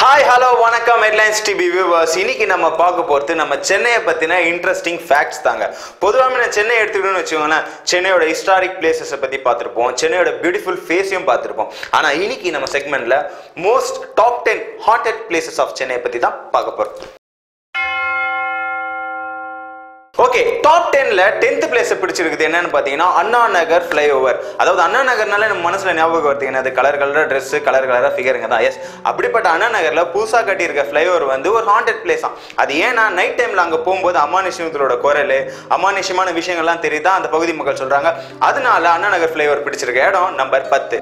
hi hello வணக்கம் headlines TV viewers இன்னைக்கு நம்ம பார்க்க போகிறது நம்ம சென்னையை பற்றின இன்ட்ரெஸ்டிங் ஃபேக்ட்ஸ் தாங்க பொதுவாக நான் சென்னை எடுத்துக்கிட்டோம்னு வச்சுக்கோங்களேன் சென்னையோட ஹிஸ்டாரிக் பிளேசஸை பற்றி பார்த்துருப்போம் சென்னையோட பியூட்டிஃபுல் ஃபேஸையும் பார்த்துருப்போம் ஆனால் இன்னைக்கு நம்ம செக்மெண்ட்ல மோஸ்ட் டாப் டென் ஹாட்டட் பிளேசஸ் ஆஃப் சென்னை பற்றி தான் பார்க்க போகிறோம் ஓகே டாப் டென்ல டென்த் பிளேஸ் பிடிச்சிருக்குது என்னன்னு பார்த்தீங்கன்னா அண்ணா நகர் ஃப்ளைஓவர் அதாவது அண்ணா நகர்னால நம்ம மனசுல ஞாபகம் வருது என்னது கலர் கலராக ட்ரெஸ் கலர் கலராக ஃபிகருங்க தான் எஸ் அப்படிப்பட்ட அண்ணா நகர்ல புதுசா கட்டியிருக்க ஃப்ளைஓவர் வந்து ஒரு ஹாண்டட் பிளேஸ் அது ஏன்னா நைட் டைம்ல அங்க போகும்போது அமானுஷ்யங்களோட குரல் அமானுஷ்யமான விஷயங்கள்லாம் தெரியுதா அந்த பகுதி மக்கள் சொல்றாங்க அதனால அண்ணா நகர் ஃப்ளைஓவர் பிடிச்சிருக்க இடம் நம்பர் பத்து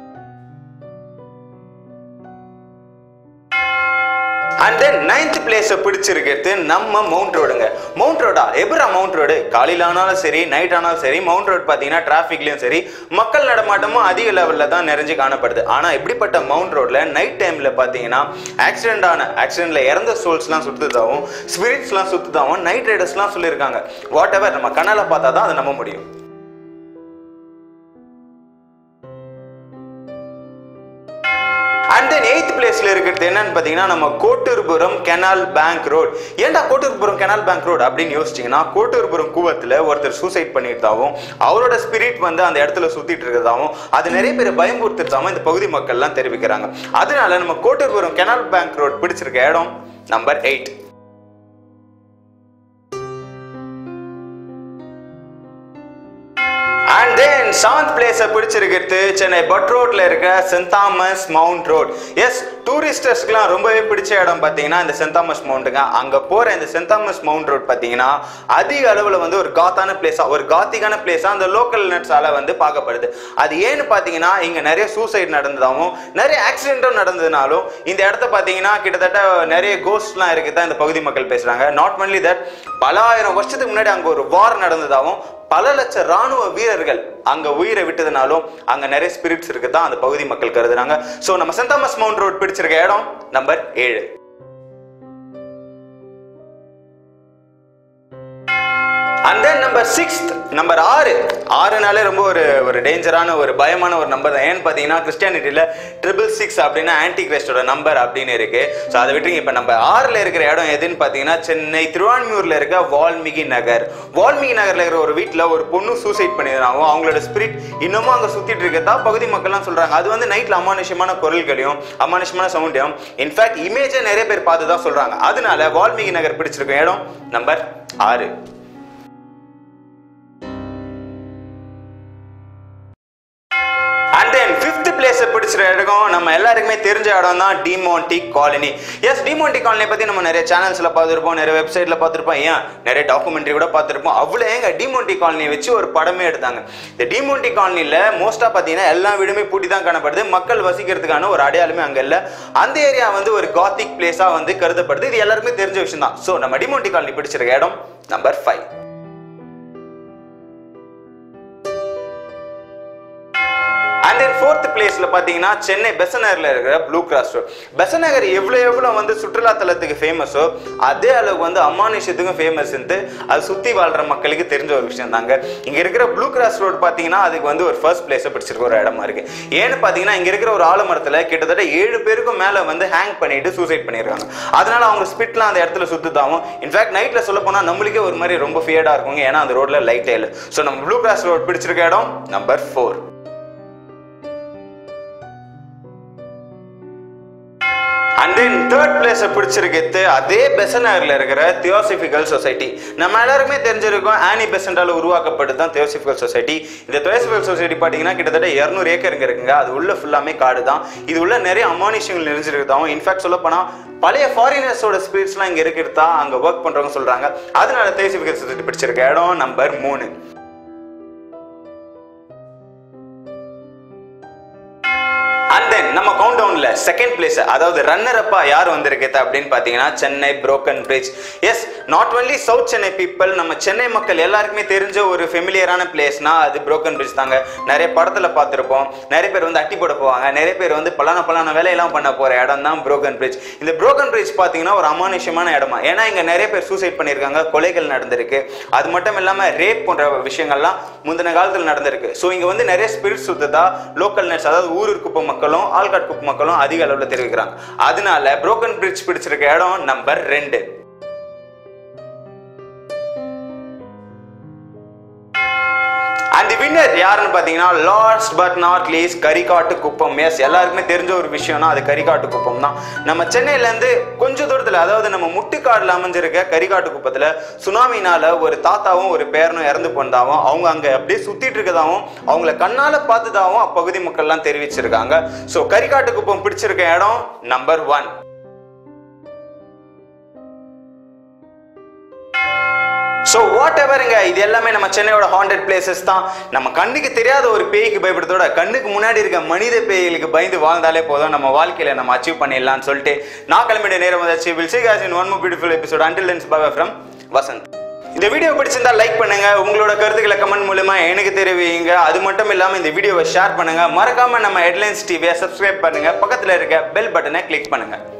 அண்ட் தென் நைன்த் பிளேஸை பிடிச்சிருக்கிறது நம்ம மவுண்ட் ரோடுங்க மவுண்ட் ரோடா எப்ரா மவுண்ட் ரோடு காலையில் ஆனாலும் சரி நைட் ஆனாலும் சரி மவுண்ட் ரோடு பார்த்தீங்கன்னா டிராஃபிக்லையும் சரி மக்கள் நடமாட்டமும் அதிக லெவலில் தான் நிறைஞ்சு காணப்படுது ஆனால் இப்படிப்பட்ட மவுண்ட் ரோட்ல நைட் டைமில் பார்த்தீங்கன்னா ஆக்சிடென்ட் ஆன ஆக்சிடென்ட்ல இறந்த சோல்ஸ்லாம் சுற்றுதாகவும் ஸ்பிரிட்ஸ்லாம் சுற்றுதாகவும் நைட் ரைடர்ஸ்லாம் சொல்லியிருக்காங்க வாட் எவர் நம்ம கண்ணால் பார்த்தா தான் அதை நம்ப முடியும் அண்ட் தென் எயித் பிளேஸ்ல இருக்கிறது என்னன்னு பார்த்தீங்கன்னா நம்ம கோட்டூர்புரம் கெனால் பேங்க் ரோட் ஏன்டா கோட்டூர்புரம் கெனால் பேங்க் ரோட் அப்படின்னு யோசிச்சிங்கன்னா கோட்டூர்புரம் கூவத்தில் ஒருத்தர் சூசைட் பண்ணியிருந்தாவும் அவரோட ஸ்பிரிட் வந்து அந்த இடத்துல சுத்திட்டு இருக்கிறதாவும் அது நிறைய பேர் பயமுறுத்துறதாவும் இந்த பகுதி மக்கள்லாம் தெரிவிக்கிறாங்க அதனால நம்ம கோட்டூர்புரம் கெனால் பேங்க் ரோட் பிடிச்சிருக்க இடம் number eight and then seventh பிளேஸை பிடிச்சிருக்கிறது சென்னை பட் ரோட்ல இருக்க saint Thomas mount road yes டூரிஸ்டர்ஸ்க்குலாம் ரொம்பவே பிடிச்ச இடம் பார்த்தீங்கன்னா இந்த சென்ட் தாமஸ் மவுண்ட்டுங்க அங்கே போகிற இந்த சென்ட் தாமஸ் மவுண்ட் ரோட் பார்த்தீங்கன்னா அதிக அளவில் வந்து ஒரு காத்தான பிளேஸாக ஒரு காத்திகான பிளேஸாக அந்த லோக்கல் நட்ஸால் வந்து பார்க்கப்படுது அது ஏன்னு பார்த்தீங்கன்னா இங்கே நிறைய சூசைட் நடந்ததாகவும் நிறைய ஆக்சிடென்ட்டும் நடந்ததுனாலும் இந்த இடத்த பார்த்தீங்கன்னா கிட்டத்தட்ட நிறைய கோஸ்ட்லாம் இருக்குது தான் இந்த பகுதி மக்கள் பேசுகிறாங்க நாட் ஒன்லி தட் பல ஆயிரம் வருஷத்துக்கு முன்னாடி அங்கே ஒரு வார் நடந்ததாகவும் பல லட்சம் ராணுவ வீரர்கள் அங்க உயிரை விட்டதுனாலும் அங்க நிறைய ஸ்பிரிட்ஸ் இருக்கு தான் அந்த பகுதி மக்கள் கருதுறாங்க சோ நம்ம சென்ட் தாமஸ் மவுண்ட் ரோட் பிடிச்சிருக்க இடம் நம்பர் ஏழு and then number sixth number ஆறு ஆறுனாலே ரொம்ப ஒரு ஒரு டேஞ்சரான ஒரு பயமான ஒரு நம்பர் தான் ஏன்னு பார்த்தீங்கன்னா கிறிஸ்டியானிட்டியில் ட்ரிபிள் சிக்ஸ் அப்படின்னா ஆன்டி கிரைஸ்டோட நம்பர் அப்படின்னு இருக்கு ஸோ அதை விட்டுருங்க இப்போ நம்ம ஆறில் இருக்கிற இடம் எதுன்னு பார்த்தீங்கன்னா சென்னை திருவான்மியூரில் இருக்க வால்மீகி நகர் வால்மீகி நகரில் இருக்கிற ஒரு வீட்டில் ஒரு பொண்ணு சூசைட் பண்ணியிருந்தாங்க அவங்களோட ஸ்பிரிட் இன்னமும் அங்கே சுற்றிட்டு இருக்கதா பகுதி மக்கள்லாம் சொல்கிறாங்க அது வந்து நைட்டில் அமானுஷ்யமான குரல்களையும் அமானுஷ்யமான சவுண்டையும் இன்ஃபேக்ட் இமேஜை நிறைய பேர் பார்த்து தான் சொல்கிறாங்க அதனால வால்மீகி நகர் பிடிச்சிருக்க இடம் நம்பர் ஆறு அண்ட் தென் ஃபிஃப்த் பிளேஸை பிடிச்சிற இடம் நம்ம எல்லாருக்குமே தெரிஞ்ச இடம் தான் Demonte colony yes Demonte colony பற்றி நம்ம நிறைய சேனல்ஸில் பார்த்துருப்போம் நிறைய வெப்சைட்டில் பார்த்துருப்போம் ஏன் நிறைய டாக்குமெண்ட்ரி கூட பார்த்துருப்போம் அவ்வளோ எங்க டிமோண்டி காலனியை வச்சு ஒரு படமே எடுத்தாங்க இந்த டிமோண்டி காலனியில் மோஸ்ட்டாக பார்த்தீங்கன்னா எல்லா வீடுமே பூட்டி தான் காணப்படுது மக்கள் வசிக்கிறதுக்கான ஒரு அடையாளமே அங்கே இல்லை அந்த ஏரியா வந்து ஒரு காத்திக் பிளேஸாக வந்து கருதப்படுது இது எல்லாருக்குமே தெரிஞ்ச விஷயம் தான் ஸோ நம்ம டிமோண்டி காலனி பிடிச்சிருக்க இடம் number five and then fourth பிளேஸ்ல பாத்தீங்கன்னா சென்னை பெசநகர்ல இருக்கிற ப்ளூ கிராஸ் ரோட் பெசநகர் எவ்வளோ எவ்வளோ வந்து சுற்றுலா தலத்துக்கு ஃபேமஸோ அதே அளவுக்கு வந்து அமானுஷத்துக்கும் ஃபேமஸ் அது சுத்தி வாழ்ற மக்களுக்கு தெரிஞ்ச ஒரு விஷயம் தாங்க இங்க இருக்கிற ப்ளூ கிராஸ் ரோட் பாத்தீங்கன்னா அதுக்கு வந்து ஒரு ஃபர்ஸ்ட் பிளேஸை பிடிச்சிருக்க ஒரு இடமா இருக்கு ஏன்னு பாத்தீங்கன்னா இங்க இருக்கிற ஒரு ஆலமரத்துல கிட்டத்தட்ட ஏழு பேருக்கும் மேல வந்து ஹேங் பண்ணிட்டு சூசைட் பண்ணிருக்காங்க அதனால அவங்க ஸ்பிட்லாம் அந்த இடத்துல சுத்துதாவும் இன்ஃபேக்ட் நைட்ல சொல்ல போனா நம்மளுக்கே ஒரு மாதிரி ரொம்ப ஃபியர்டா இருக்குங்க ஏன்னா அந்த ரோட்ல லைட்டே இல்லை ஸோ நம்ம ப்ளூ கிராஸ் ரோட் பிடிச்சிருக்க இடம் number four and then third பிளேஸை பிடிச்சிருக்கிறது அதே பெசனகரில் இருக்கிற தியோசிபிக்கல் சொசைட்டி நம்ம எல்லாருக்குமே தெரிஞ்சிருக்கோம் ஆனி பெசண்டால உருவாக்கப்பட்டது தான் தியோசிபிக்கல் சொசைட்டி இந்த தியோசிபிக்கல் சொசைட்டி பார்த்தீங்கன்னா கிட்டத்தட்ட இரநூறு ஏக்கருங்க இருக்குங்க அது உள்ள ஃபுல்லாமே காடு தான் இது உள்ள நிறைய அமானுஷங்கள் நிறைஞ்சிருக்கிறதாவும் இன்ஃபேக்ட் சொல்ல போனால் பழைய ஃபாரினர்ஸோட ஸ்பிரிட்ஸ்லாம் இங்கே இருக்கிறதா அங்கே ஒர்க் பண்ணுறவங்க சொல்கிறாங்க அதனால தியோசிபிக்கல் சொசைட்டி பிடிச்சிருக்க இடம் நம்பர் மூணு அண்ட் தென் நம்ம கவுண்ட் டவுன்ல செகண்ட் பிளேஸ் அதாவது ரன்னர் அப்பா யார் வந்திருக்குது அப்படின்னு பார்த்தீங்கன்னா Chennai broken bridge yes not only south Chennai people நம்ம சென்னை மக்கள் எல்லாருக்குமே தெரிஞ்ச ஒரு ஃபெமிலியரான பிளேஸ்னா அது புரோக்கன் பிரிட்ஜ் தாங்க நிறைய படத்தில் பார்த்துருப்போம் நிறைய பேர் வந்து அட்டி போட போவாங்க நிறைய பேர் வந்து பலான பலான வேலையெல்லாம் பண்ண போகிற இடம் தான் புரோக்கன் பிரிட்ஜ் இந்த புரோக்கன் பிரிட்ஜ் பார்த்தீங்கன்னா ஒரு அமானுஷ்யமான இடமா ஏன்னா இங்கே நிறைய பேர் சூசைட் பண்ணியிருக்காங்க கொலைகள் நடந்திருக்கு அது மட்டும் இல்லாமல் ரேப் போன்ற விஷயங்கள்லாம் முந்தின காலத்தில் நடந்திருக்கு ஸோ இங்கே வந்து நிறைய ஸ்பிரிட் சுத்ததா லோக்கல் நெட்ஸ் அதாவது ஊரூர் குப்பை மக்களும் ஆள்காட் குப்பை மக்களும் அதிக அளவில் தெரிவிக்கிறாங்க அதனால புரோக்கன் பிரிட்ஜ் பிடிச்சிருக்க இடம் நம்பர் ரெண்டு அந்த வின்னர் யாருன்னு பார்த்தீங்கன்னா last but not least Karikattu Kuppam yes எல்லாருக்குமே தெரிஞ்ச ஒரு விஷயம்னா அது கரிகாட்டு குப்பம் தான் நம்ம சென்னையிலேருந்து கொஞ்சம் தூரத்தில் அதாவது நம்ம முட்டுக்காடில் அமைஞ்சிருக்க கரிகாட்டு குப்பத்தில் சுனாமினால ஒரு தாத்தாவும் ஒரு பேரனும் இறந்து போனதாகவும் அவங்க அங்கே அப்படியே சுத்திட்டு இருக்கதாகவும் அவங்கள கண்ணால பார்த்ததாகவும் அப்பகுதி மக்கள்லாம் தெரிவிச்சிருக்காங்க ஸோ கரிகாட்டு குப்பம் பிடிச்சிருக்க இடம் நம்பர் ஒன் ஸோ வாட் எவருங்க இது எல்லாமே நம்ம சென்னையோட ஹாண்டட் பிளேசஸ் தான் நம்ம கண்ணுக்கு தெரியாத ஒரு பேய்க்கு பயப்படுறதோட கண்ணுக்கு முன்னாடி இருக்க மனித பேய்களுக்கு பயந்து வாழ்ந்தாலே போதும் நம்ம வாழ்க்கையில நம்ம அச்சீவ் பண்ணிடலாம்னு சொல்லிட்டு நான் கிளம்பிட நேரம் வந்தாச்சு will see guys in one more beautiful episode until lens Baba from Vasanth இந்த வீடியோ பிடிச்சிருந்தா லைக் பண்ணுங்க உங்களோட கருத்துக்களை கமெண்ட் மூலமா எனக்கு தெரிவிங்க அது மட்டும் இல்லாம இந்த வீடியோவை ஷேர் பண்ணுங்க மறக்காம நம்ம ஹெட்லைன்ஸ் டிவியை சப்ஸ்கிரைப் பண்ணுங்க பக்கத்துல இருக்க பெல் பட்டனை கிளிக் பண்ணுங்க